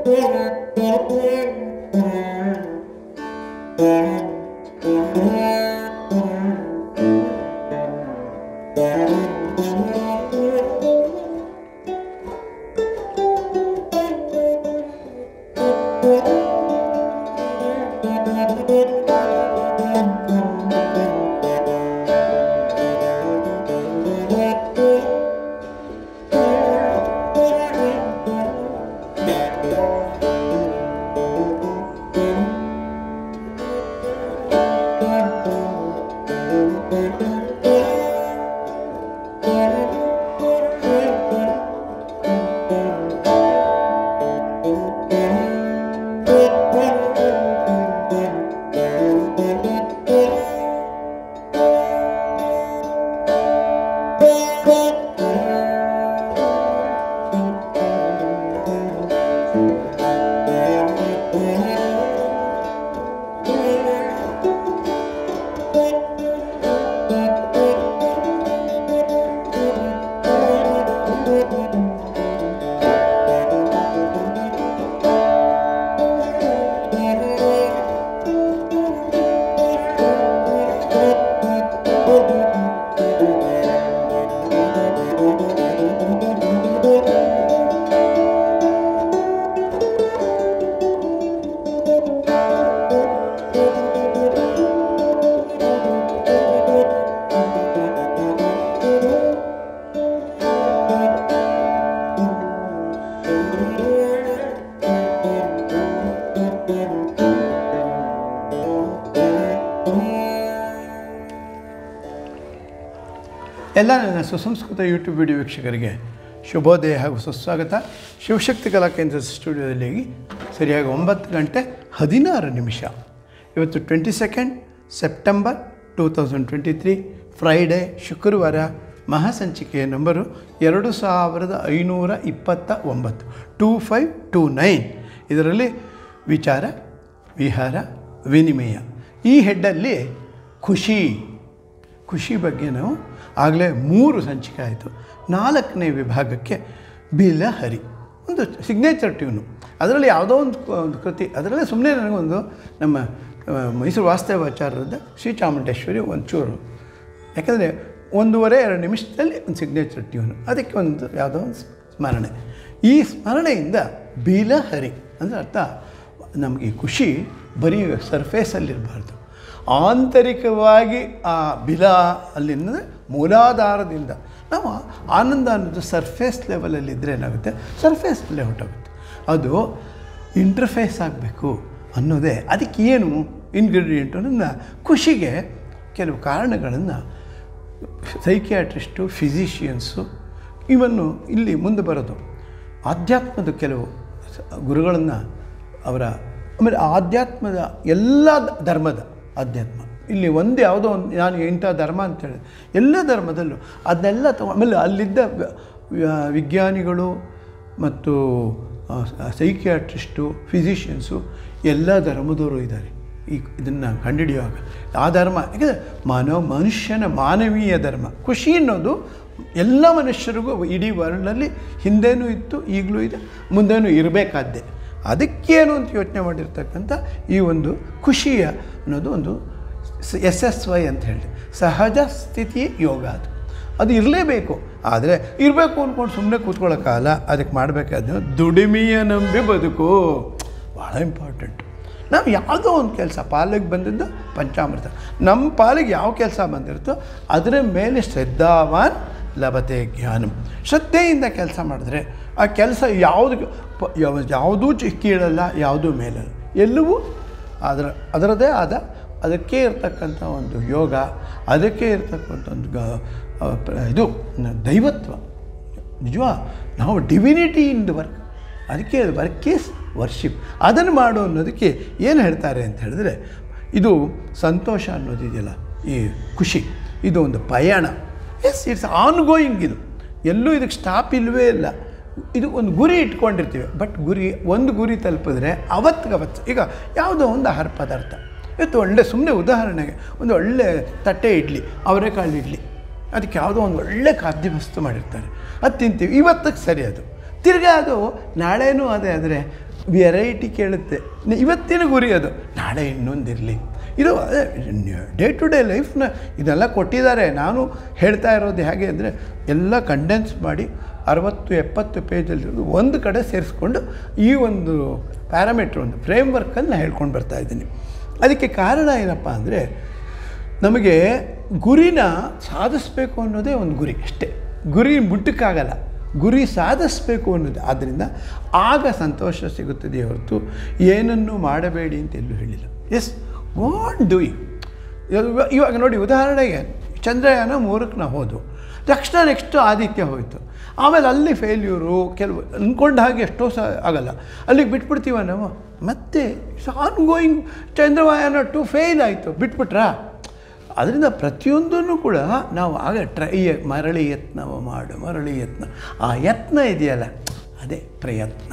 ಎಲ್ಲ ನನ್ನ ಸುಸಂಸ್ಕೃತ ಯೂಟ್ಯೂಬ್ ವಿಡಿಯೋ ವೀಕ್ಷಕರಿಗೆ ಶುಭೋದಯ ಹಾಗೂ ಸುಸ್ವಾಗತ ಶಿವಶಕ್ತಿ ಕಲಾ ಕೇಂದ್ರ ಸ್ಟುಡಿಯೋದಲ್ಲಿ ಸರಿಯಾಗಿ ಒಂಬತ್ತು ಗಂಟೆ ಹದಿನಾರು ನಿಮಿಷ ಇವತ್ತು twenty second September two thousand twenty three Friday ಶುಕ್ರವಾರ ಮಹಾಸಂಚಿಕೆಯ ನಂಬರು ಎರಡು ಸಾವಿರದ ಐನೂರ ಇಪ್ಪತ್ತ ಒಂಬತ್ತು ಟೂ ಫೈವ್ ಟೂ ನೈನ್ ಇದರಲ್ಲಿ ವಿಚಾರ ವಿಹಾರ ವಿನಿಮಯ ಈ ಹೆಡ್ಡಲ್ಲಿ ಖುಷಿ ಖುಷಿ ಬಗ್ಗೆ ನಾವು ಆಗಲೇ ಮೂರು ಸಂಚಿಕೆ ಆಯಿತು ನಾಲ್ಕನೇ ವಿಭಾಗಕ್ಕೆ ಬಿಲಹರಿ ಒಂದು ಸಿಗ್ನೇಚರ್ ಟ್ಯೂನು ಅದರಲ್ಲಿ ಯಾವುದೋ ಒಂದು ಕ- ಒಂದು ಕೃತಿ ಅದರಲ್ಲೇ ಸುಮ್ಮನೆ ನನಗೊಂದು ನಮ್ಮ ಆ, ಮೈಸೂರು ವಾಸ್ತವಾಚಾರ್ಯದ ಶ್ರೀ ಚಾಮುಂಡೇಶ್ವರಿ ಒಂಚೂರು ಯಾಕಂದರೆ ಒಂದೂವರೆ ಎರಡು ನಿಮಿಷದಲ್ಲಿ ಒಂದು ಸಿಗ್ನೇಚರ್ ಟ್ಯೂನು ಅದಕ್ಕೆ ಒಂದು ಯಾವುದೋ ಒಂದು ಸ್ಮರಣೆ ಈ ಸ್ಮರಣೆಯಿಂದ ಬಿಲಹರಿ ಅಂದರೆ ಅರ್ಥ ನಮಗೆ ಖುಷಿ ಬರೀ ಸರ್ಫೇಸಲ್ಲಿರಬಾರ್ದು ಆಂತರಿಕವಾಗಿ ಆ ಬಿಲ ಅಲ್ಲಿಂದ ಮೂಲಾಧಾರದಿಂದ ನಾವು ಆನಂದ ಅನ್ನೋದು ಸರ್ಫೇಸ್ ಲೆವೆಲಲ್ಲಿದ್ದರೆ ಏನಾಗುತ್ತೆ ಸರ್ಫೇಸಲ್ಲೇ ಹೊಟ್ಟೋಗುತ್ತೆ ಅದು ಇಂಟರ್ಫೇಸ್ ಆಗಬೇಕು ಅನ್ನೋದೇ ಅದಕ್ಕೆ ಏನು ಇಂಗ್ರೀಡಿಯೆಂಟ್ ಅನ್ನೋದನ್ನ ಖುಷಿಗೆ ಕೆಲವು ಕಾರಣಗಳನ್ನು ಸೈಕಿಯಾಟ್ರಿಸ್ಟು ಫಿಸಿಷಿಯನ್ಸು ಇವನ್ನು ಇಲ್ಲಿ ಮುಂದೆ ಬರೋದು ಆಧ್ಯಾತ್ಮದ ಕೆಲವು ಸ- ಗುರುಗಳನ್ನು ಅವರ ಆಮೇಲೆ ಆಧ್ಯಾತ್ಮದ ಎಲ್ಲ ದ- ಧರ್ಮದ ಆಧ್ಯಾತ್ಮ ಇಲ್ಲಿ ಒಂದು ಯಾವುದೋ ಒಂದು ನಾನು ಇಂಥ ಧರ್ಮ ಅಂತೇಳಿ ಎಲ್ಲ ಧರ್ಮದಲ್ಲೂ ಅದನ್ನೆಲ್ಲ ತಗೊ ಆಮೇಲೆ ಅಲ್ಲಿದ್ದ ವ- ವ- ವಿಜ್ಞಾನಿಗಳು ಮತ್ತು ಸೈಕಿಯಾಟ್ರಿಸ್ಟು ಫಿಸಿಷಿಯನ್ಸು ಎಲ್ಲ ಧರ್ಮದವರು ಇದ್ದಾರೆ ಈ ಇದನ್ನು ಕಂಡುಹಿಡಿಯುವಾಗ ಆ ಧರ್ಮ ಯಾಕಂದರೆ ಮಾನವ ಮನುಷ್ಯನ ಮಾನವೀಯ ಧರ್ಮ ಖುಷಿ ಅನ್ನೋದು ಎಲ್ಲ ಮನುಷ್ಯರಿಗೂ ಇಡೀ ವರ್ಲ್ಡಲ್ಲಿ ಹಿಂದೆನೂ ಇತ್ತು ಈಗಲೂ ಇದೆ ಮುಂದೆನೂ ಇರಬೇಕಾದ್ದೆ ಅದಕ್ಕೇನು ಅಂತ ಯೋಚನೆ ಮಾಡಿರ್ತಕ್ಕಂಥ ಈ ಒಂದು ಖುಷಿಯ ಅನ್ನೋದು ಒಂದು ಎಸ್ ಎಸ್ ವೈ ಅಂತ ಹೇಳಿ ಸಹಜ ಸ್ಥಿತಿ ಯೋಗ ಅದು ಅದು ಇರಲೇಬೇಕು ಆದರೆ ಇರಬೇಕು ಅಂದ್ಕೊಂಡು ಸುಮ್ಮನೆ ಕೂತ್ಕೊಳ್ಳೋಕ್ಕಲ್ಲ ಅದಕ್ಕೆ ಮಾಡಬೇಕಾದ ದುಡಿಮೆಯ ನಂಬಿ ಬದುಕು ಭಾಳ ಇಂಪಾರ್ಟೆಂಟ್ ನಾವು ಯಾವುದೋ ಒಂದು ಕೆಲಸ ಪಾಲಿಗೆ ಬಂದಿದ್ದು ಪಂಚಾಮೃತ ನಮ್ಮ ಪಾಲಿಗೆ ಯಾವ ಕೆಲಸ ಬಂದಿರುತ್ತೋ ಅದರ ಮೇಲೆ ಶ್ರದ್ಧಾವಾನ್ ಲಭತೆ ಜ್ಞಾನಂ ಶ್ರದ್ಧೆಯಿಂದ ಕೆಲಸ ಮಾಡಿದ್ರೆ ಆ ಕೆಲಸ ಯಾವುದು ಪ- ಯಾವ- ಯಾವುದೂ ಚಿ ಕೀಳಲ್ಲ ಯಾವುದೂ ಮೇಲಲ್ಲ ಎಲ್ಲವೂ ಅದರ ಅದರದೇ ಆದ ಅದಕ್ಕೆ ಇರ್ತಕ್ಕಂಥ ಒಂದು ಯೋಗ ಅದಕ್ಕೆ ಇರ್ತಕ್ಕಂಥ ಒಂದು ಗ ಆ, ಪ್ರ- ಇದು ನ- ದೈವತ್ವ ನಿಜವಾ ನಾವು ಡಿವಿನಿಟಿ ಇನ್ ದ ವರ್ಕ್ ಅದಕ್ಕೆ ವರ್ಕ್ ಈಸ್ ವರ್ಷಿಪ್ ಅದನ್ನು ಮಾಡು ಅನ್ನೋದಕ್ಕೆ ಏನು ಹೇಳ್ತಾರೆ ಅಂತ ಹೇಳಿದ್ರೆ ಇದು ಸಂತೋಷ ಅನ್ನೋದಿದೆಯಲ್ಲ ಈ ಖುಷಿ ಇದು ಒಂದು ಪಯಣ ಎಸ್ ಇಟ್ಸ್ ಆನ್ ಗೋಯಿಂಗ್ ಇದು ಎಲ್ಲೂ ಇದಕ್ಕೆ ಸ್ಟಾಪ್ ಇಲ್ಲವೇ ಇಲ್ಲ ಇದು ಒಂದು ಗುರಿ ಇಟ್ಕೊಂಡಿರ್ತೀವಿ ಬಟ್ ಗುರಿ ಒಂದು ಗುರಿ ತಲುಪಿದ್ರೆ ಅವತ್ತಿಗವತ್ತು ಈಗ ಯಾವುದೋ ಒಂದು ಆಹಾರ ಪದಾರ್ಥ ಇವತ್ತು ಒಳ್ಳೆ ಸುಮ್ಮನೆ ಉದಾಹರಣೆಗೆ ಒಂದು ಒಳ್ಳೆ ತಟ್ಟೆ ಇಡ್ಲಿ ಅವರೆಕಾಳು ಇಡ್ಲಿ ಅದಕ್ಕೆ ಯಾವುದೋ ಒಂದು ಒಳ್ಳೆ ಖಾದ್ಯ ವಸ್ತು ಮಾಡಿರ್ತಾರೆ ಅದು ತಿಂತೀವಿ ಇವತ್ತಿಗೆ ಸರಿ ಅದು ತಿರ್ಗಾ ಅದು ನಾಳೆನೂ ಅದೇ ಆದರೆ ವೆರೈಟಿ ಕೇಳುತ್ತೆ ನಿ- ಇವತ್ತಿನ ಗುರಿ ಅದು ನಾಳೆ ಇನ್ನೊಂದಿರಲಿ ಇದು ಡೇ ಟು ಡೇ ಲೈಫ್ನ ಇದೆಲ್ಲ ಕೊಟ್ಟಿದ್ದಾರೆ ನಾನು ಹೇಳ್ತಾ ಇರೋದು ಹೇಗೆ ಅಂದರೆ ಎಲ್ಲ ಕಂಡೆನ್ಸ್ ಮಾಡಿ ಅರವತ್ತು ಎಪ್ಪತ್ತು ಪೇಜಲ್ಲಿ ಒಂದು ಕಡೆ ಸೇರಿಸ್ಕೊಂಡು ಈ ಒಂದು ಪ್ಯಾರಾಮೀಟ್ರ್ ಒಂದು ಫ್ರೇಮ್ ವರ್ಕನ್ನು ನಾನು ಹೇಳ್ಕೊಂಡು ಬರ್ತಾ ಇದ್ದೀನಿ ಅದಕ್ಕೆ ಕಾರಣ ಏನಪ್ಪ ಅಂದರೆ ನಮಗೆ ಗುರಿನ ಸಾಧಿಸಬೇಕು ಅನ್ನೋದೇ ಒಂದು ಗುರಿ ಅಷ್ಟೇ ಗುರಿ ಮುಟ್ಟಕ್ಕಾಗಲ್ಲ ಗುರಿ ಸಾಧಿಸಬೇಕು ಅನ್ನೋದು ಆದ್ದರಿಂದ ಆಗ ಸಂತೋಷ ಸಿಗುತ್ತದೆ ಹೊರತು ಏನನ್ನು ಮಾಡಬೇಡಿ ಅಂತ ಎಲ್ಲೂ ಹೇಳಿಲ್ಲ ಎಸ್ ವಾಂಟ್ ಡೂ ಇವಾಗ ಇವಾಗ ನೋಡಿ ಉದಾಹರಣೆಗೆ ಚಂದ್ರಯಾನ ಮೂರಕ್ಕೆ ನಾವು ಹೋದ್ವು ತಕ್ಷಣ ನೆಕ್ಸ್ಟು ಆದಿತ್ಯ ಹೋಯಿತು ಆಮೇಲೆ ಅಲ್ಲಿ ಫೇಲ್ಯೂರು ಕೆಲವು ಅಂದ್ಕೊಂಡ ಹಾಗೆ ಎಷ್ಟೋ ಸಹ ಆಗಲ್ಲ ಅಲ್ಲಿಗೆ ಬಿಟ್ಬಿಡ್ತೀವ ನಾವು ಮತ್ತೆ it's on going Chandrayaan to fail ಆಯಿತು ಬಿಟ್ಬಿಟ್ರಾ ಅದರಿಂದ ಪ್ರತಿಯೊಂದನ್ನು ಕೂಡ ನಾವು ಆಗ ಟ್ರೈ ಮರಳಿ ಯತ್ನವ ಮಾಡು ಮರಳಿ ಯತ್ನ ಆ ಯತ್ನ ಇದೆಯಲ್ಲ ಅದೇ ಪ್ರಯತ್ನ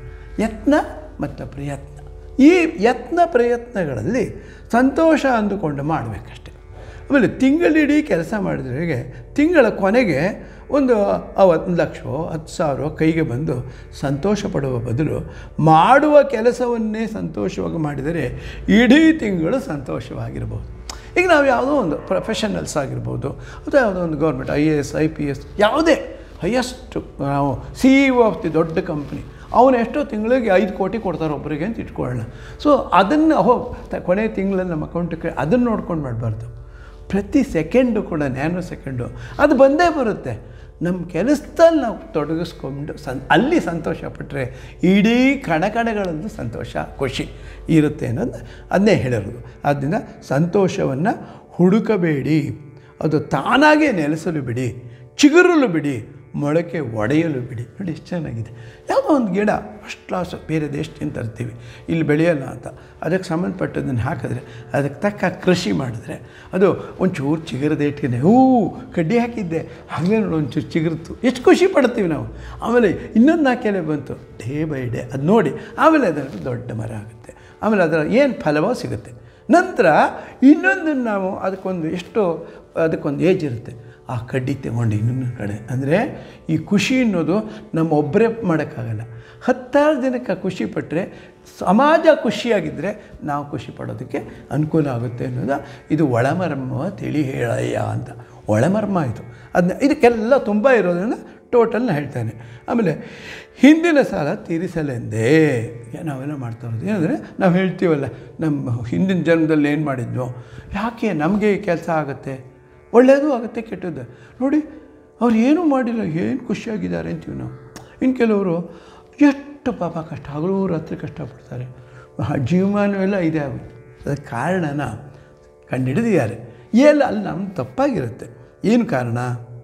ಯತ್ನ ಮತ್ತು ಪ್ರಯತ್ನ ಈ ಯತ್ನ ಪ್ರಯತ್ನಗಳಲ್ಲಿ ಸಂತೋಷ ಅಂದುಕೊಂಡು ಮಾಡಬೇಕಷ್ಟೆ ಆಮೇಲೆ ತಿಂಗಳಿಡೀ ಕೆಲಸ ಮಾಡಿದ್ರೆ ಹೇಗೆ ತಿಂಗಳ ಕೊನೆಗೆ ಒಂದು ಒಂದು ಲಕ್ಷವೋ ಹತ್ತು ಸಾವಿರ ಕೈಗೆ ಬಂದು ಸಂತೋಷ ಪಡುವ ಬದಲು ಮಾಡುವ ಕೆಲಸವನ್ನೇ ಸಂತೋಷವಾಗಿ ಮಾಡಿದರೆ ಇಡೀ ತಿಂಗಳು ಸಂತೋಷವಾಗಿರ್ಬೋದು ಈಗ ನಾವು ಯಾವುದೋ ಒಂದು ಪ್ರೊಫೆಷನಲ್ಸ್ ಆಗಿರ್ಬೋದು ಅಥವಾ ಯಾವುದೋ ಒಂದು government I A S I P S ಯಾವುದೇ ಹೈಯೆಸ್ಟ್ ನಾವು ಸಿ ಇ ಆಫ್ ದಿ ದೊಡ್ಡ ಕಂಪ್ನಿ ಅವನು ಎಷ್ಟೋ ತಿಂಗಳಿಗೆ ಐದು ಕೋಟಿ ಕೊಡ್ತಾರೆ ಒಬ್ಬರಿಗೆ ಅಂತ ಇಟ್ಕೊಳ್ಳೋಣ ಸೊ ಅದನ್ನು ಹೋ ತ- ಕೊನೆ ತಿಂಗಳಲ್ಲಿ ನಮ್ಮ ಅಕೌಂಟಿಗೆ ಅದನ್ನು ನೋಡ್ಕೊಂಡು ಮಾಡಬಾರ್ದು ಪ್ರತಿ ಸೆಕೆಂಡು ಕೂಡ ನ್ಯಾನೋ ಸೆಕೆಂಡು ಅದು ಬಂದೇ ಬರುತ್ತೆ ನಮ್ಮ ಕೆಲಸದಲ್ಲಿ ನಾವು ತೊಡಗಿಸ್ಕೊಂಡು ಸನ್ ಅಲ್ಲಿ ಸಂತೋಷ ಪಟ್ಟರೆ ಇಡೀ ಕಣಕಣಗಳಲ್ಲೂ ಸಂತೋಷ ಖುಷಿ ಇರುತ್ತೆ ಅನ್ನೋದು ಅದನ್ನೇ ಹೇಳಿರೋದು ಆದ್ದರಿಂದ ಸಂತೋಷವನ್ನು ಹುಡುಕಬೇಡಿ ಅದು ತಾನಾಗೇ ನೆಲೆಸಲು ಬಿಡಿ ಚಿಗುರಲು ಬಿಡಿ ಮೊಳಕೆ ಒಡೆಯಲು ಬಿಡಿ ನೋಡಿ ಎಷ್ಟು ಚೆನ್ನಾಗಿದೆ ಯಾವುದೋ ಒಂದು ಗಿಡ ಫಸ್ಟ್ ಕ್ಲಾಸ್ ಬೇರೆ ದೇಶದಿಂದ ತರ್ತೀವಿ ಇಲ್ಲಿ ಬೆಳೆಯಲ್ಲ ಅಂತ ಅದಕ್ಕೆ ಸಂಬಂಧಪಟ್ಟದನ್ನು ಹಾಕಿದ್ರೆ ಅದಕ್ಕೆ ತಕ್ಕ ಕೃಷಿ ಮಾಡಿದ್ರೆ ಅದು ಒಂಚೂರು ಚಿಗುರದೇಟ್ಗೆ ಹೂ ಕಡ್ಡಿ ಹಾಕಿದ್ದೆ ಹಾಗೆ ನೋಡಿ ಒಂಚೂರು ಚಿಗುರ್ತು ಎಷ್ಟು ಖುಷಿ ಪಡ್ತೀವಿ ನಾವು ಆಮೇಲೆ ಇನ್ನೊಂದು ನಾಲ್ಕು ಎಲೆ ಬಂತು ಡೇ ಬೈ ಡೇ ಅದು ನೋಡಿ ಆಮೇಲೆ ಅದರ ದೊಡ್ಡ ಮರ ಆಗುತ್ತೆ ಆಮೇಲೆ ಅದರ ಏನು ಫಲವೋ ಸಿಗುತ್ತೆ ನಂತರ ಇನ್ನೊಂದನ್ನು ನಾವು ಅದಕ್ಕೊಂದು ಎಷ್ಟು ಅದಕ್ಕೊಂದು ಏಜ್ ಇರುತ್ತೆ ಆ ಕಡ್ಡಿ ತಗೊಂಡು ಇನ್ನೊಂದು ಕಡೆ ಅಂದರೆ ಈ ಖುಷಿ ಅನ್ನೋದು ನಮ್ಮ ಒಬ್ಬರೇ ಮಾಡೋಕ್ಕಾಗಲ್ಲ ಹತ್ತಾರು ಜನಕ್ಕೆ ಆ ಖುಷಿ ಪಟ್ಟರೆ ಸಮಾಜ ಖುಷಿಯಾಗಿದ್ದರೆ ನಾವು ಖುಷಿ ಪಡೋದಕ್ಕೆ ಅನುಕೂಲ ಆಗುತ್ತೆ ಅನ್ನೋದು ಇದು ಒಳಮರ್ಮ ತಿಳಿ ಹೇಳಯ್ಯ ಅಂತ ಒಳಮರ್ಮ ಆಯಿತು ಅದನ್ನ ಇದಕ್ಕೆಲ್ಲ ತುಂಬ ಇರೋದನ್ನು ಟೋಟಲ್ನ ಹೇಳ್ತಾನೆ ಆಮೇಲೆ ಹಿಂದಿನ ಸಾಲ ತೀರಿಸಲೆಂದೇ ನಾವೆಲ್ಲ ಮಾಡ್ತಾ ಇರೋದು ಏನಂದರೆ ನಾವು ಹೇಳ್ತೀವಲ್ಲ ನಮ್ಮ ಹಿಂದಿನ ಜನ್ಮದಲ್ಲಿ ಏನು ಮಾಡಿದ್ವೋ ಯಾಕೆ ನಮಗೆ ಈ ಕೆಲಸ ಆಗುತ್ತೆ ಒಳ್ಳೆಯದು ಆಗುತ್ತೆ ಕೆಟ್ಟದ್ದು ನೋಡಿ ಅವ್ರು ಏನೂ ಮಾಡಿಲ್ಲ ಏನು ಖುಷಿಯಾಗಿದ್ದಾರೆ ಅಂತೀವಿ ನಾವು ಇನ್ನು ಕೆಲವರು ಎಷ್ಟು ಪಾಪ ಕಷ್ಟ ಹಗಲು ರಾತ್ರಿ ಕಷ್ಟಪಡ್ತಾರೆ ಆ ಜೀವಮಾನವೆಲ್ಲ ಇದೆ ಆಗುತ್ತೆ ಅದಕ್ಕೆ ಕಾರಣನ ಕಂಡುಹಿಡಿದಿದ್ದಾರೆ ಎಲ್ಲ ಅಲ್ಲಿ ನಮ್ಮ ತಪ್ಪಾಗಿರುತ್ತೆ ಏನು ಕಾರಣ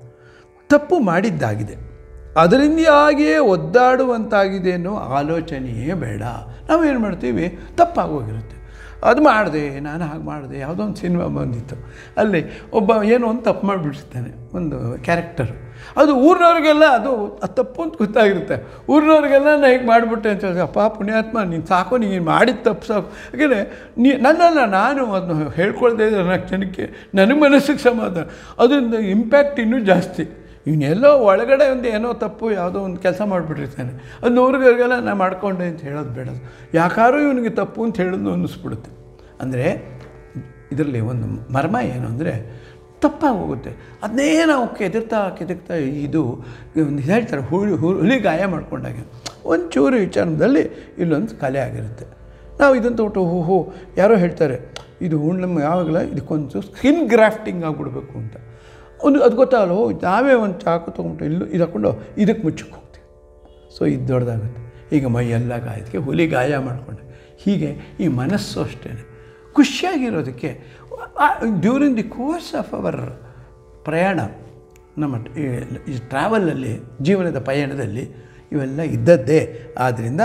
ತಪ್ಪು ಮಾಡಿದ್ದಾಗಿದೆ ಅದರಿಂದಾಗಿಯೇ ಒದ್ದಾಡುವಂತಾಗಿದೆ ಅನ್ನೋ ಆಲೋಚನೆಯೇ ಬೇಡ ನಾವೇನು ಮಾಡ್ತೀವಿ ತಪ್ಪಾಗೋಗಿರುತ್ತೆ ಅದು ಮಾಡಿದೆ ನಾನು ಹಾಗೆ ಮಾಡಿದೆ ಯಾವುದೋ ಒಂದು ಸಿನಿಮಾ ಬಂದಿತ್ತು ಅಲ್ಲಿ ಒಬ್ಬ ಏನೋ ಒಂದು ತಪ್ಪು ಮಾಡಿಬಿಡ್ತಾನೆ ಒಂದು ಕ್ಯಾರೆಕ್ಟರ್ ಅದು ಊರಿನವ್ರಿಗೆಲ್ಲ ಅದು ಅದು ತಪ್ಪು ಅಂತ ಗೊತ್ತಾಗಿರುತ್ತೆ ಊರಿನವ್ರಿಗೆಲ್ಲ ನಾನು ಹೀಗೆ ಮಾಡಿಬಿಟ್ಟೆ ಅಂತ ಹೇಳಿ ಅಪ್ಪ ಪುಣ್ಯಾತ್ಮ ನೀನು ಸಾಕು ನೀನು ಮಾಡಿದ ತಪ್ಪು ಸಾಕು ಯಾಕೆಂದರೆ ನೀ ನನ್ನನ್ನು ನಾನು ಅದನ್ನು ಹೇಳ್ಕೊಳ್ದೇ ಇದ್ರೆ ನಾಲ್ಕು ಜನಕ್ಕೆ ನನಗೆ ಮನಸ್ಸಿಗೆ ಸಮಾಧಾನ ಅದರಿಂದ ಇಂಪ್ಯಾಕ್ಟ್ ಇನ್ನೂ ಜಾಸ್ತಿ ಇವನ್ನೆಲ್ಲೋ ಒಳಗಡೆ ಒಂದು ಏನೋ ತಪ್ಪು ಯಾವುದೋ ಒಂದು ಕೆಲಸ ಮಾಡಿಬಿಟ್ಟಿರ್ತಾನೆ ಅದು ನೂರಿಗೆಲ್ಲ ನಾನು ಮಾಡ್ಕೊಂಡೆ ಅಂತ ಹೇಳೋದು ಬೇಡ ಯಾಕಾರೋ ಇವನಿಗೆ ತಪ್ಪು ಅಂತ ಹೇಳೋದು ಅನ್ನಿಸ್ಬಿಡುತ್ತೆ ಅಂದರೆ ಇದರಲ್ಲಿ ಒಂದು ಮರ್ಮ ಏನು ಅಂದರೆ ತಪ್ಪಾಗಿ ಹೋಗುತ್ತೆ ಅದನ್ನೇ ನಾವು ಕೆದರ್ತಾ ಕೆದರ್ತಾ ಇದು ಒಂದು ಹೇಳ್ತಾರೆ ಹುಳಿ ಹುಲಿ ಗಾಯ ಮಾಡ್ಕೊಂಡಾಗ ಒಂಚೂರು ವಿಚಾರದಲ್ಲಿ ಇಲ್ಲೊಂದು ಕಲೆ ಆಗಿರುತ್ತೆ ನಾವು ಇದನ್ನು ತೊಗೊಟ್ಟು ಹೋ ಹೋ ಯಾರೋ ಹೇಳ್ತಾರೆ ಇದು ಹುಣ್ಣಮ್ಮ ಯಾವಾಗಲ ಇದಕ್ಕೊಂದು ಸ್ಕಿನ್ ಗ್ರಾಫ್ಟಿಂಗ್ ಆಗಿಬಿಡ್ಬೇಕು ಅಂತ ಒಂದು ಅದು ಗೊತ್ತಾಗಲ್ಲ ಹೋ ನಾವೇ ಒಂದು ಚಾಕು ತೊಗೊಂಡು ಇಲ್ಲೂ ಇದು ಹಾಕ್ಕೊಂಡು ಇದಕ್ಕೆ ಮುಚ್ಚಕ್ಕೆ ಹೋಗ್ತೀವಿ ಸೊ ಇದು ದೊಡ್ಡದಾಗುತ್ತೆ ಈಗ ಮೈಯೆಲ್ಲ ಗಾಯದಕ್ಕೆ ಹುಲಿ ಗಾಯ ಮಾಡಿಕೊಂಡೆ ಹೀಗೆ ಈ ಮನಸ್ಸು ಅಷ್ಟೇ ಖುಷಿಯಾಗಿರೋದಕ್ಕೆ during the course of our ಪ್ರಯಾಣ ನಮ್ಮ ಈ- ಈ ಟ್ರಾವೆಲಲ್ಲಿ ಜೀವನದ ಪಯಣದಲ್ಲಿ ಇವೆಲ್ಲ ಇದ್ದದ್ದೇ ಆದ್ದರಿಂದ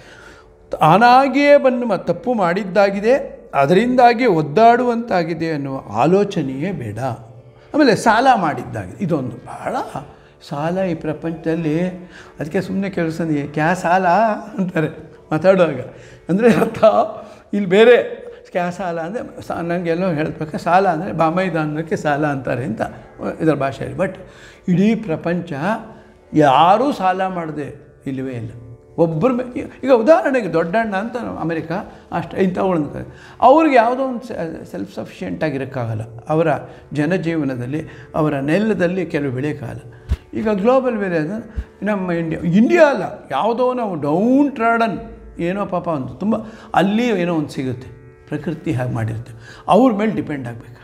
ತಾನಾಗಿಯೇ ಬಂದು ತಪ್ಪು ಮಾಡಿದ್ದಾಗಿದೆ ಅದರಿಂದಾಗಿ ಒದ್ದಾಡುವಂತಾಗಿದೆ ಅನ್ನುವ ಆಲೋಚನೆಯೇ ಬೇಡ ಆಮೇಲೆ ಸಾಲ ಮಾಡಿದ್ದಾಗಿದೆ ಇದೊಂದು ಬಹಳ ಸಾಲ ಈ ಪ್ರಪಂಚದಲ್ಲಿ ಅದಕ್ಕೆ ಸುಮ್ಮನೆ ಕೆಲಸ ಕ್ಯಾ ಸಾಲ ಅಂತಾರೆ ಮಾತಾಡುವಾಗ ಅಂದರೆ ಅರ್ಥ ಇಲ್ಲಿ ಬೇರೆ ಕ್ಯಾ ಸಾಲ ಅಂದರೆ ಸಾ ನನಗೆಲ್ಲೋ ಹೇಳಬೇಕು ಸಾಲ ಅಂದರೆ ಬಾಮೈದಾನಕ್ಕೆ ಸಾಲ ಅಂತಾರೆ ಅಂತ ಇದರ ಭಾಷೆಯಲ್ಲಿ ಬಟ್ ಇಡೀ ಪ್ರಪಂಚ ಯಾರೂ ಸಾಲ ಮಾಡದೆ ಇಲ್ಲವೇ ಇಲ್ಲ ಒಬ್ಬರ ಮೇ ಈಗ ಉದಾಹರಣೆಗೆ ದೊಡ್ಡಣ್ಣ ಅಂತ ಅಮೆರಿಕ ಅಷ್ಟು ಇಂಥವುಗಳನ್ನ ಅವ್ರಿಗೆ ಯಾವುದೋ ಒಂದು ಸೆಲ್ಫ್ ಸಫಿಷಿಯೆಂಟ್ ಆಗಿರೋಕ್ಕಾಗಲ್ಲ ಅವರ ಜನಜೀವನದಲ್ಲಿ ಅವರ ನೆಲದಲ್ಲಿ ಕೆಲವು ಬೆಳೆಯೋಕ್ಕಾಗಲ್ಲ ಈಗ ಗ್ಲೋಬಲ್ ಬೆಲೆ ಅಂದರೆ ನಮ್ಮ ಇಂಡಿಯಾ ಇಂಡಿಯಾ ಅಲ್ಲ ಯಾವುದೋ ನಾವು ಡೌನ್ ಟ್ರಾಡನ್ ಏನೋ ಪಾಪ ಒಂದು ತುಂಬ ಅಲ್ಲಿ ಏನೋ ಒಂದು ಸಿಗುತ್ತೆ ಪ್ರಕೃತಿ ಹಾಗೆ ಮಾಡಿರುತ್ತೆ ಅವ್ರ ಮೇಲೆ ಡಿಪೆಂಡ್ ಆಗಬೇಕಾಗುತ್ತೆ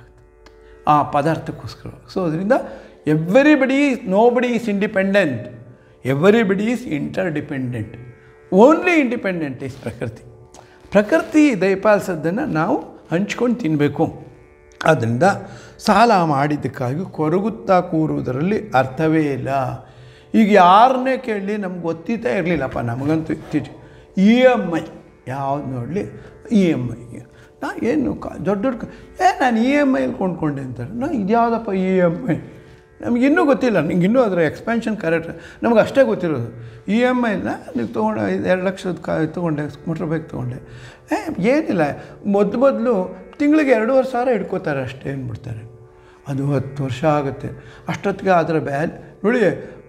ಆ ಪದಾರ್ಥಕ್ಕೋಸ್ಕರ ಸೊ ಅದರಿಂದ everybody nobody is independent everybody is interdependent only independent is ಪ್ರಕೃತಿ ಪ್ರಕೃತಿ ದಯಪಾಲಿಸೋದನ್ನು ನಾವು ಹಂಚ್ಕೊಂಡು ತಿನ್ನಬೇಕು ಆದ್ದರಿಂದ ಸಾಲ ಮಾಡಿದ್ದಕ್ಕಾಗಿ ಕೊರಗುತ್ತಾ ಕೂರುವುದರಲ್ಲಿ ಅರ್ಥವೇ ಇಲ್ಲ ಈಗ ಯಾರನ್ನೇ ಕೇಳಲಿ ನಮ್ಗೆ ಗೊತ್ತಿದ್ದೇ ಇರಲಿಲ್ಲಪ್ಪ ನಮಗಂತೂ ಇತ್ತೀಚೆಗೆ ಇ ಎಮ್ ಐ ಯಾವ್ದು ನೋಡಲಿ ಇ ಎಮ್ ಐ ನಾ ಏನು ಕ ದೊಡ್ಡ ದೊಡ್ಡ ಕ- ಏ ನಾನು ಇ ಎಮ್ ಐಲಿ ಕೊಂಡ್ಕೊಂಡೆ ಅಂತಾರೆ ನಾ ಇದ್ಯಾವುದಪ್ಪ ಇ ಎಮ್ ಐ ನಮ್ಗೆ ಇನ್ನೂ ಗೊತ್ತಿಲ್ಲ ನಿಂಗೆ ಇನ್ನೂ ಅದರ ಎಕ್ಸ್ಪೆನ್ಷನ್ ಕರೆಕ್ಟ್ ನಮ್ಗೆ ಅಷ್ಟೇ ಗೊತ್ತಿರೋದು ಇ ಎಮ್ ಐನ ನೀವು ತೊಗೊಂಡು ಎರಡು ಲಕ್ಷದ ಕಾ ತೊಗೊಂಡೆ ಮೋಟ್ರ್ ಬೈಕ್ ತೊಗೊಂಡೆ ಏ ಏನಿಲ್ಲ ಮೊದಲು ಮೊದಲು ತಿಂಗಳಿಗೆ ಎರಡೂವರೆ ಸಾವಿರ ಇಟ್ಕೋತಾರೆ ಅಷ್ಟೇ ಅಂದ್ಬಿಡ್ತಾರೆ ಅದು ಹತ್ತು ವರ್ಷ ಆಗುತ್ತೆ ಅಷ್ಟೊತ್ತಿಗೆ ಅದರ ಬ್ಯಾಲ್ ನೋಡಿ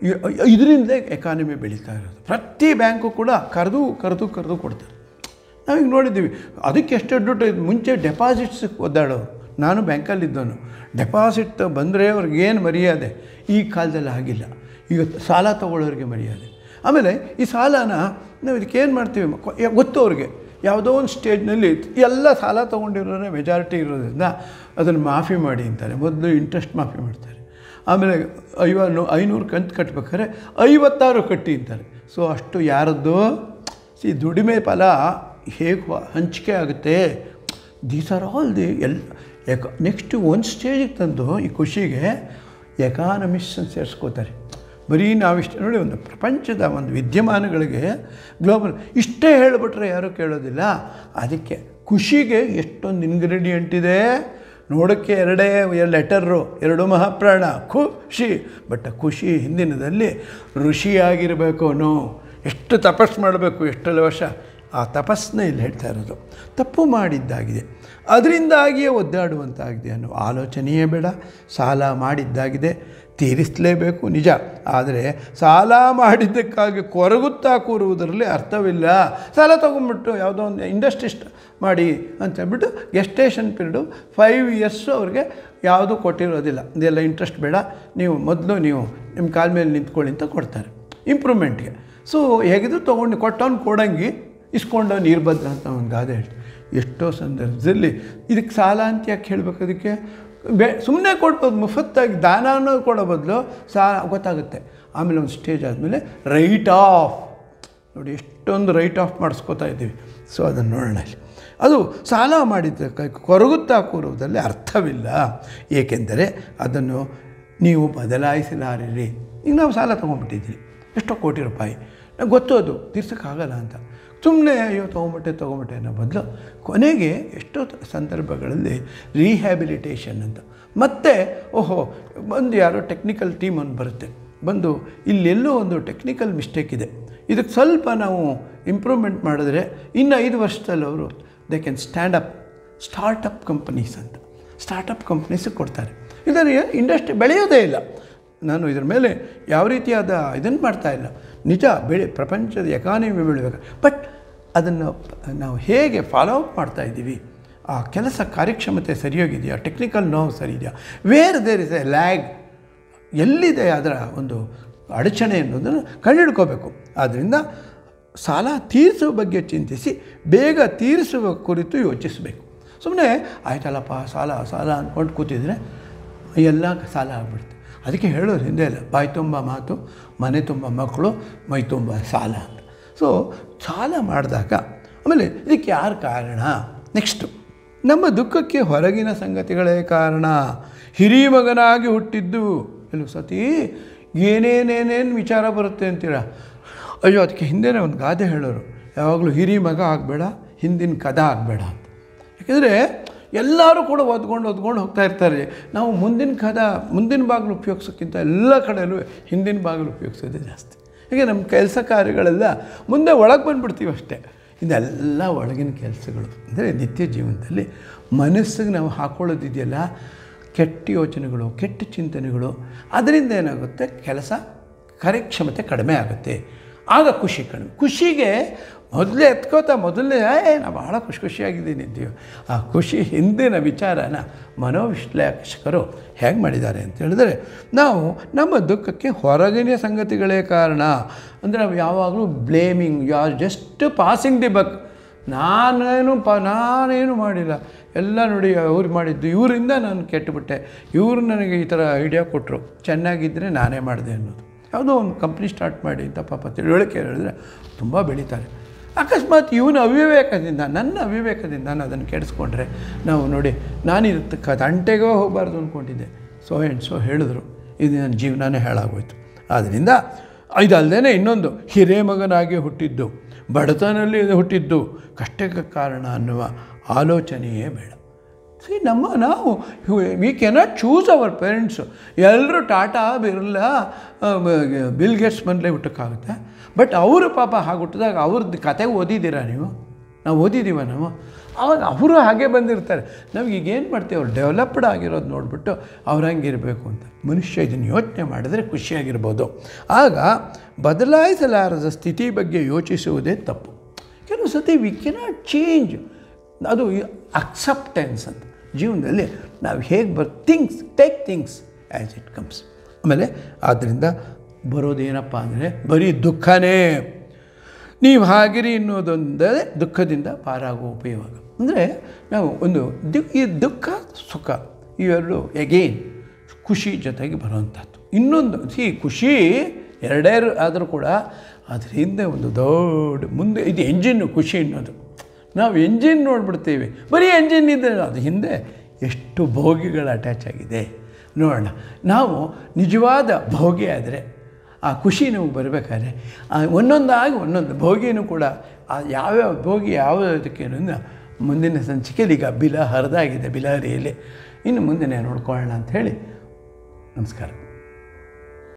ಇದರಿಂದ ಎಕಾನಮಿ ಬೆಳೀತಾ ಇರೋದು ಪ್ರತಿ ಬ್ಯಾಂಕು ಕೂಡ ಕರೆದು ಕರೆದು ಕರೆದು ಕೊಡ್ತಾರೆ ನಾವೀಗ ನೋಡಿದ್ದೀವಿ ಅದಕ್ಕೆ ಎಷ್ಟು ಅಡ್ವರ್ಟೈಸ್ ಮುಂಚೆ ಡೆಪಾಸಿಟ್ಸ್ ಒದ್ದಾಡೋರು ನಾನು ಬ್ಯಾಂಕಲ್ಲಿದ್ದವನು ಡೆಪಾಸಿಟ್ ಬಂದರೆ ಅವ್ರಿಗೇನು ಮರ್ಯಾದೆ ಈ ಕಾಲದಲ್ಲಿ ಆಗಿಲ್ಲ ಈಗ ಸಾಲ ತೊಗೊಳ್ಳೋರಿಗೆ ಮರ್ಯಾದೆ ಆಮೇಲೆ ಈ ಸಾಲನ ನಾವು ಇದಕ್ಕೇನು ಮಾಡ್ತೀವಿ ಕೊ- ಯಾ- ಗೊತ್ತು ಅವ್ರಿಗೆ ಯಾವುದೋ ಒಂದು ಸ್ಟೇಜ್ನಲ್ಲಿ ಎಲ್ಲ ಸಾಲ ತೊಗೊಂಡಿರೋರೇ ಮೆಜಾರಿಟಿ ಇರೋದ್ರಿಂದ ಅದನ್ನು ಮಾಫಿ ಮಾಡಿ ಅಂತಾರೆ ಮೊದಲು ಇಂಟ್ರೆಸ್ಟ್ ಮಾಫಿ ಮಾಡ್ತಾರೆ ಆಮೇಲೆ ಐವತ್ತು ಐನೂರು ಕಂತು ಕಟ್ಬೇಕಾದ್ರೆ ಐವತ್ತಾರು ಕಟ್ಟಿ ಅಂತಾರೆ ಸೊ ಅಷ್ಟು ಯಾರದ್ದು ಸಿ ದುಡಿಮೆ ಫಲ ಹೇಗೆ ವ- ಹಂಚಿಕೆ ಆಗುತ್ತೆ ದೀಸ್ ಆರ್ ಆಲ್ ದಿ ಎಲ್ ಎಕ ನೆಕ್ಸ್ಟ್ ಒಂದು ಸ್ಟೇಜಿಗೆ ತಂದು ಈ ಖುಷಿಗೆ ಎಕಾನಮಿಸ್ಟ್ ಅಂತ ಸೇರಿಸ್ಕೋತಾರೆ ಬರೀ ನಾವಿಷ್ಟು ನೋಡಿ ಒಂದು ಪ್ರಪಂಚದ ಒಂದು ವಿದ್ಯಮಾನಗಳಿಗೆ ಗ್ಲೋಬಲ್ ಇಷ್ಟೇ ಹೇಳಿಬಿಟ್ರೆ ಯಾರೂ ಕೇಳೋದಿಲ್ಲ ಅದಕ್ಕೆ ಖುಷಿಗೆ ಎಷ್ಟೊಂದು ಇಂಗ್ರೀಡಿಯೆಂಟ್ ಇದೆ ನೋಡೋಕ್ಕೆ ಎರಡೇ ಲೆಟರು ಎರಡು ಮಹಾಪ್ರಾಣ ಖುಷಿ ಬಟ್ ಆ ಖುಷಿ ಹಿಂದಿನದಲ್ಲಿ ಋಷಿಯಾಗಿರಬೇಕು ಅವನು ಎಷ್ಟು ತಪಸ್ಸು ಮಾಡಬೇಕು ಎಷ್ಟೆಲ್ಲ ವರ್ಷ ಆ ತಪಸ್ಸನ್ನ ಇಲ್ಲಿ ಹೇಳ್ತಾ ಇರೋದು ತಪ್ಪು ಮಾಡಿದ್ದಾಗಿದೆ ಅದರಿಂದಾಗಿಯೇ ಒದ್ದಾಡುವಂತಾಗಿದೆ ಅನ್ನೋ ಆಲೋಚನೆಯೇ ಬೇಡ ಸಾಲ ಮಾಡಿದ್ದಾಗಿದೆ ತೀರಿಸಲೇಬೇಕು ನಿಜ ಆದರೆ ಸಾಲ ಮಾಡಿದ್ದಕ್ಕಾಗಿ ಕೊರಗುತ್ತಾ ಕೂರುವುದರಲ್ಲಿ ಅರ್ಥವಿಲ್ಲ ಸಾಲ ತೊಗೊಂಬಿಟ್ಟು ಯಾವುದೋ ಒಂದು ಇಂಡಸ್ಟ್ರಿಸ್ಟ್ ಮಾಡಿ ಅಂತ ಹೇಳ್ಬಿಟ್ಟು ಗೆಸ್ಟೇಷನ್ ಪೀರಿಯಡು ಫೈವ್ ಇಯರ್ಸು ಅವ್ರಿಗೆ ಯಾವುದೂ ಕೊಟ್ಟಿರೋದಿಲ್ಲ ಇದೆಲ್ಲ ಇಂಟ್ರೆಸ್ಟ್ ಬೇಡ ನೀವು ಮೊದಲು ನೀವು ನಿಮ್ಮ ಕಾಲ ಮೇಲೆ ನಿಂತ್ಕೊಳ್ಳಿ ಅಂತ ಕೊಡ್ತಾರೆ ಇಂಪ್ರೂವ್ಮೆಂಟ್ಗೆ ಸೊ ಹೇಗಿದ್ರು ತೊಗೊಂಡು ಕೊಟ್ಟವ್ನು ಕೊಡಂಗೆ ಇಸ್ಕೊಂಡವ್ನು ಇರ್ಬದ್ರ ಅಂತ ಒಂದು ಗಾದೆ ಹೇಳ್ತಾರೆ ಎಷ್ಟೋ ಸಂದರ್ಭದಲ್ಲಿ ಇದಕ್ಕೆ ಸಾಲ ಅಂತ ಯಾಕೆ ಹೇಳಬೇಕು ಅದಕ್ಕೆ ಬೇ ಸುಮ್ಮನೆ ಕೊಡ್ಬೋದು ಮುಫತ್ತಾಗಿ ದಾನ ಅನ್ನೋದು ಕೊಡೋ ಬದಲು ಸಾಲ ಗೊತ್ತಾಗುತ್ತೆ ಆಮೇಲೆ ಒಂದು ಸ್ಟೇಜ್ ಆದಮೇಲೆ ರೈಟ್ ಆಫ್ ನೋಡಿ ಎಷ್ಟೊಂದು ರೈಟ್ ಆಫ್ ಮಾಡಿಸ್ಕೋತಾ ಇದ್ದೀವಿ ಸೊ ಅದನ್ನು ನೋಡೋಣ ಇಲ್ಲಿ ಅದು ಸಾಲ ಮಾಡಿದ್ದಕ್ಕೆ ಕೊರಗುತ್ತಾ ಕೂರುವುದರಲ್ಲಿ ಅರ್ಥವಿಲ್ಲ ಏಕೆಂದರೆ ಅದನ್ನು ನೀವು ಬದಲಾಯಿಸಲಾರಿರಿ ಈಗ ನಾವು ಸಾಲ ತೊಗೊಂಡ್ಬಿಟ್ಟಿದ್ದೀವಿ ಎಷ್ಟೋ ಕೋಟಿ ರೂಪಾಯಿ ನಂಗೆ ಗೊತ್ತು ಅದು ತೀರ್ಸೋಕ್ಕಾಗಲ್ಲ ಅಂತ ಸುಮ್ಮನೆ ಅಯ್ಯೋ ತೊಗೊಂಬಿಟ್ಟೆ ತೊಗೊಂಬಿಟ್ಟೆ ಅನ್ನೋ ಬದಲು ಕೊನೆಗೆ ಎಷ್ಟೋ ತ- ಸಂದರ್ಭಗಳಲ್ಲಿ ರೀಹ್ಯಾಬಿಲಿಟೇಷನ್ ಅಂತ ಮತ್ತೆ ಓಹೋ ಬಂದು ಯಾರೋ ಟೆಕ್ನಿಕಲ್ ಟೀಮ್ ಒಂದು ಬರುತ್ತೆ ಬಂದು ಇಲ್ಲೆಲ್ಲೋ ಒಂದು ಟೆಕ್ನಿಕಲ್ ಮಿಸ್ಟೇಕ್ ಇದೆ ಇದಕ್ಕೆ ಸ್ವಲ್ಪ ನಾವು ಇಂಪ್ರೂವ್ಮೆಂಟ್ ಮಾಡಿದ್ರೆ ಇನ್ನು ಐದು ವರ್ಷದಲ್ಲಿ ಅವರು they can stand up startup companies ಅಂತ ಸ್ಟಾರ್ಟಪ್ ಕಂಪ್ನೀಸಿಗೆ ಕೊಡ್ತಾರೆ ಇದರ ಇಂಡಸ್ಟ್ರಿ ಬೆಳೆಯೋದೇ ಇಲ್ಲ ನಾನು ಇದ್ರ ಮೇಲೆ ಯಾವ ರೀತಿಯಾದ ಇದನ್ನು ಮಾಡ್ತಾ ಇಲ್ಲ ನಿಜ ಬೆಳೆ ಪ್ರಪಂಚದ ಎಕಾನಮಿ ಬೆಳಿಬೇಕು ಬಟ್ ಅದನ್ನು ನಾವು ಹೇಗೆ ಫಾಲೋ ಅಪ್ ಮಾಡ್ತಾ ಇದ್ದೀವಿ ಆ ಕೆಲಸ ಕಾರ್ಯಕ್ಷಮತೆ ಸರಿಯೋಗಿದೆಯಾ ಟೆಕ್ನಿಕಲ್ ನೋವು ಸರಿ ಇದೆಯಾ where there is a lag ಎಲ್ಲಿದೆ ಅದರ ಒಂದು ಅಡಚಣೆ ಅನ್ನೋದನ್ನು ಕಂಡುಹಿಡ್ಕೋಬೇಕು ಆದ್ದರಿಂದ ಸಾಲ ತೀರಿಸುವ ಬಗ್ಗೆ ಚಿಂತಿಸಿ ಬೇಗ ತೀರಿಸುವ ಕುರಿತು ಯೋಚಿಸಬೇಕು ಸುಮ್ಮನೆ ಆಯ್ತಲ್ಲಪ್ಪ ಸಾಲ ಸಾಲ ಅಂದ್ಕೊಂಡು ಕೂತಿದ್ರೆ ಎಲ್ಲ ಸಾಲ ಆಗ್ಬಿಡುತ್ತೆ ಅದಕ್ಕೆ ಹೇಳೋದು ಹಿಂದೆ ಇಲ್ಲ ಬಾಯಿ ತುಂಬ ಮಾತು ಮನೆ ತುಂಬ ಮಕ್ಕಳು ಮೈ ತುಂಬ ಸಾಲ ಅಂತ ಸೊ ಸಾಲ ಮಾಡಿದಾಗ ಆಮೇಲೆ ಇದಕ್ಕೆ ಯಾರು ಕಾರಣ ನೆಕ್ಸ್ಟು ನಮ್ಮ ದುಃಖಕ್ಕೆ ಹೊರಗಿನ ಸಂಗತಿಗಳೇ ಕಾರಣ ಹಿರಿ ಮಗನಾಗಿ ಹುಟ್ಟಿದ್ದು ಕೆಲವು ಸತಿ ಏನೇನೇನೇನು ವಿಚಾರ ಬರುತ್ತೆ ಅಂತೀರ ಅಯ್ಯೋ ಅದಕ್ಕೆ ಹಿಂದೆನೇ ಒಂದು ಗಾದೆ ಹೇಳೋರು ಯಾವಾಗಲೂ ಹಿರಿ ಮಗ ಆಗಬೇಡ ಹಿಂದಿನ ಕದ ಆಗಬೇಡ ಅಂತ ಯಾಕೆಂದರೆ ಎಲ್ಲರೂ ಕೂಡ ಒದ್ಕೊಂಡು ಒದ್ಕೊಂಡು ಹೋಗ್ತಾ ಇರ್ತಾರೆ ನಾವು ಮುಂದಿನ ಕದ ಮುಂದಿನ ಬಾಗಿಲು ಉಪಯೋಗಿಸೋಕ್ಕಿಂತ ಎಲ್ಲ ಕಡೆಯಲ್ಲೂ ಹಿಂದಿನ ಬಾಗಿಲು ಉಪಯೋಗಿಸೋದೇ ಜಾಸ್ತಿ ಹೀಗೆ ನಮ್ಮ ಕೆಲಸ ಕಾರ್ಯಗಳೆಲ್ಲ ಮುಂದೆ ಒಳಗೆ ಬಂದುಬಿಡ್ತೀವಿ ಅಷ್ಟೇ ಇದೆಲ್ಲ ಒಳಗಿನ ಕೆಲಸಗಳು ಅಂದರೆ ನಿತ್ಯ ಜೀವನದಲ್ಲಿ ಮನಸ್ಸಿಗೆ ನಾವು ಹಾಕೊಳ್ಳೋದಿದೆಯಲ್ಲ ಕೆಟ್ಟ ಯೋಚನೆಗಳು ಕೆಟ್ಟ ಚಿಂತನೆಗಳು ಅದರಿಂದ ಏನಾಗುತ್ತೆ ಕೆಲಸ ಕಾರ್ಯಕ್ಷಮತೆ ಕಡಿಮೆ ಆಗುತ್ತೆ ಆಗ ಖುಷಿ ಕಡಿಮೆ ಖುಷಿಗೆ ಮೊದಲೇ ಎತ್ಕೋತಾ ಮೊದಲೇ ಏ ನಾ ಭಾಳ ಖುಷಿ ಖುಷಿಯಾಗಿದ್ದೀನಿ ಅಂತೀವಿ ಆ ಖುಷಿ ಹಿಂದಿನ ವಿಚಾರನ ಮನೋವಿಶ್ಲೇಷಕರು ಹೇಗೆ ಮಾಡಿದ್ದಾರೆ ಅಂತ ಹೇಳಿದ್ರೆ ನಾವು ನಮ್ಮ ದುಃಖಕ್ಕೆ ಹೊರಗಿನ ಸಂಗತಿಗಳೇ ಕಾರಣ ಅಂದರೆ ನಾವು ಯಾವಾಗಲೂ blaming you are just passing the buck ನಾನೇನು ಪ ನಾನೇನು ಮಾಡಿಲ್ಲ ಎಲ್ಲ ನೋಡಿ ಅವ್ರು ಮಾಡಿದ್ದು ಇವರಿಂದ ನಾನು ಕೆಟ್ಟುಬಿಟ್ಟೆ ಇವರು ನನಗೆ ಈ ಥರ ಐಡಿಯಾ ಕೊಟ್ಟರು ಚೆನ್ನಾಗಿದ್ದರೆ ನಾನೇ ಮಾಡಿದೆ ಅನ್ನೋದು ಯಾವುದೋ ಒಂದು ಕಂಪ್ನಿ ಸ್ಟಾರ್ಟ್ ಮಾಡಿ ಅಂತ ಪಾಪ ತಿಳುವಳಿಕೆ ಹೇಳಿದ್ರೆ ತುಂಬ ಬೆಳೀತಾರೆ ಅಕಸ್ಮಾತ್ ಇವನ ಅವಿವೇಕದಿಂದ ನನ್ನ ಅವಿವೇಕದಿಂದ ನಾನು ಅದನ್ನು ಕೆಡಿಸ್ಕೊಂಡ್ರೆ ನಾವು ನೋಡಿ ನಾನು ಇದಕ್ಕೆ ತಂಟೆಗೋ ಹೋಗಬಾರ್ದು ಅಂದ್ಕೊಂಡಿದ್ದೆ ಸೊ ಆ್ಯಂಡ್ ಸೊ ಹೇಳಿದ್ರು ಇದು ನನ್ನ ಜೀವನನೇ ಹಾಳಾಗೋಯ್ತು ಆದ್ದರಿಂದ ಇದಲ್ಲದೆ ಇನ್ನೊಂದು ಹಿರೇಮಗನಾಗಿ ಹುಟ್ಟಿದ್ದು ಬಡತನಲ್ಲಿ ಹುಟ್ಟಿದ್ದು ಕಷ್ಟಕ್ಕೆ ಕಾರಣ ಅನ್ನುವ ಆಲೋಚನೆಯೇ ಬೇಡ ಸಿ ನಮ್ಮ ನಾವು we cannot choose our parents ಎಲ್ಲರೂ ಟಾಟಾ ಬಿರ್ಲಾ ಬಿಲ್ ಗೇಟ್ಸ್ ಮನೇಲೆ ಹುಟ್ಟಕ್ಕಾಗುತ್ತೆ ಬಟ್ ಅವರು ಪಾಪ ಹಾಗೆ ಹುಟ್ಟಿದಾಗ ಅವ್ರದ್ದು ಕತೆ ಓದಿದ್ದೀರಾ ನೀವು ನಾವು ಓದಿದ್ದೀವ ನಾವು ಅವಾಗ ಅವರು ಹಾಗೆ ಬಂದಿರ್ತಾರೆ ನಮ್ಗೆ ಈಗ ಏನು ಮಾಡ್ತೀವಿ ಅವ್ರು ಡೆವಲಪ್ಡ್ ಆಗಿರೋದು ನೋಡಿಬಿಟ್ಟು ಅವ್ರು ಹಂಗಿರಬೇಕು ಅಂತ ಮನುಷ್ಯ ಇದನ್ನು ಯೋಚನೆ ಮಾಡಿದರೆ ಖುಷಿಯಾಗಿರ್ಬೋದು ಆಗ ಬದಲಾಯಿಸಲಾರದ ಸ್ಥಿತಿ ಬಗ್ಗೆ ಯೋಚಿಸುವುದೇ ತಪ್ಪು ಕೆಲವು ಸತಿ ವಿ ಕೆನಾಟ್ ಚೇಂಜ್ ಅದು ಅಕ್ಸೆಪ್ಟೆನ್ಸ್ ಅಂತ ಜೀವನದಲ್ಲಿ ನಾವು ಹೇಗೆ ಬರ್ things take things as it comes ಆಮೇಲೆ ಆದ್ದರಿಂದ ಬರೋದೇನಪ್ಪ ಅಂದರೆ ಬರೀ ದುಃಖನೇ ನೀವು ಹಾಗಿರಿ ಅನ್ನೋದೊಂದೇ ದುಃಖದಿಂದ ಪಾರಾಗುವ ಉಪಯೋಗ ಅಂದರೆ ನಾವು ಒಂದು ದು ಈ ದುಃಖ ಸುಖ ಇವೆರಡು ಎಗೇನ್ ಖುಷಿ ಜೊತೆಗೆ ಬರುವಂಥದ್ದು ಇನ್ನೊಂದು ಸಿ ಖುಷಿ ಎರಡೇ ಆದರೂ ಕೂಡ ಅದ್ರ ಹಿಂದೆ ಒಂದು ದೊಡ್ಡ ಮುಂದೆ ಇದು ಎಂಜಿನ್ನು ಖುಷಿ ಅನ್ನೋದು ನಾವು ಎಂಜಿನ್ ನೋಡ್ಬಿಡ್ತೀವಿ ಬರೀ ಎಂಜಿನ್ ಇದ್ದರೆ ಅದು ಹಿಂದೆ ಎಷ್ಟು ಭೋಗಿಗಳು ಅಟ್ಯಾಚ್ ಆಗಿದೆ ನೋಡೋಣ ನಾವು ನಿಜವಾದ ಭೋಗಿ ಆದರೆ ಆ ಖುಷಿ ನಮಗೆ ಬರಬೇಕಾದ್ರೆ ಒಂದೊಂದಾಗಿ ಒಂದೊಂದು ಭೋಗಿನೂ ಕೂಡ ಆ ಯಾವ್ಯಾವ ಭೋಗಿ ಯಾವುದಕ್ಕೆ ಅನ್ನೋದನ್ನ ಮುಂದಿನ ಸಂಚಿಕೆಯಲ್ಲಿ ಈಗ ಬಿಲ ಹರಿದಾಗಿದೆ ಬಿಲಹರಿಯಲ್ಲಿ ಇನ್ನು ಮುಂದೆ ನೋಡ್ಕೊಳ್ಳೋಣ ಅಂತ ಹೇಳಿ ನಮಸ್ಕಾರ